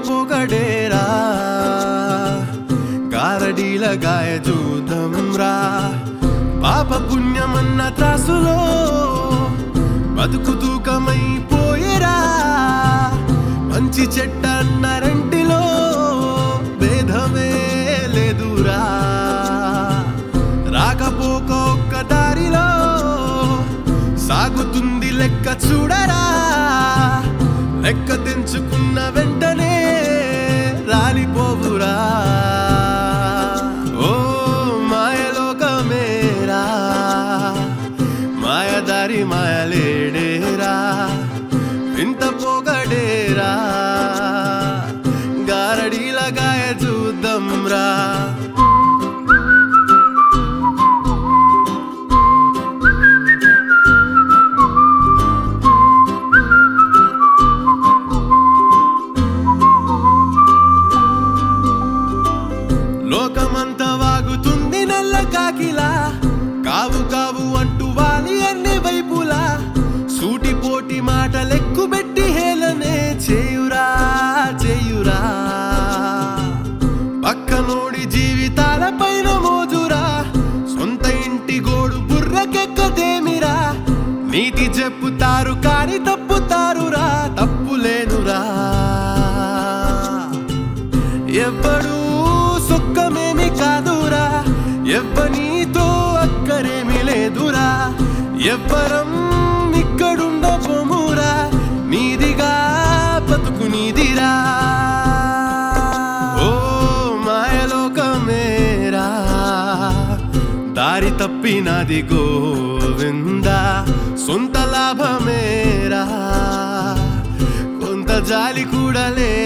పొగడేరా గారడీల గాయ చూద్దాం రా పాప పుణ్యమన్న త్రాసులో బతుకు తూకమైపోయేరా మంచి చెడ్డ అన్న రెంటిలో భేదమే లేదురా రాకపోక ఒక్క దారిలో సాగుతుంది లెక్క చూడరా లెక్క తెంచుకున్న వెంటనే రాలిపోవురా ఓ మాయలోకమేరా మాయదారి మాయలేడేరా వింత పోగడేరా గారడీల గాయ చూద్దాం రా లోకమంతా వాగుతుంది నల్ల కాకిలా కావు కావు అంటూ వాలి అన్ని వైపులా సూటిపోటి మాటలెక్కు పెట్టి హేళనే చేయురా చేయురా పక్కనోడి జీవితాల పైన మోజురా సొంత ఇంటి గోడు బుర్రకెక్కదేమిరా నీతి చెప్పుతారు కాని తప్పుతారురా తప్పులేనురా ఎవ్వడూ సుఖమేమి కాదురా ఎవ్వనీతో అక్కరేమి లేదురా ఎవ్వరం ఇక్కడుండ పొమురా నీదిగా బతుకు నీదిరా ఓ మాయలోకమేరా దారి తప్పినది గోవిందా సొంత లాభమేరా కొంత జాలి కూడా లే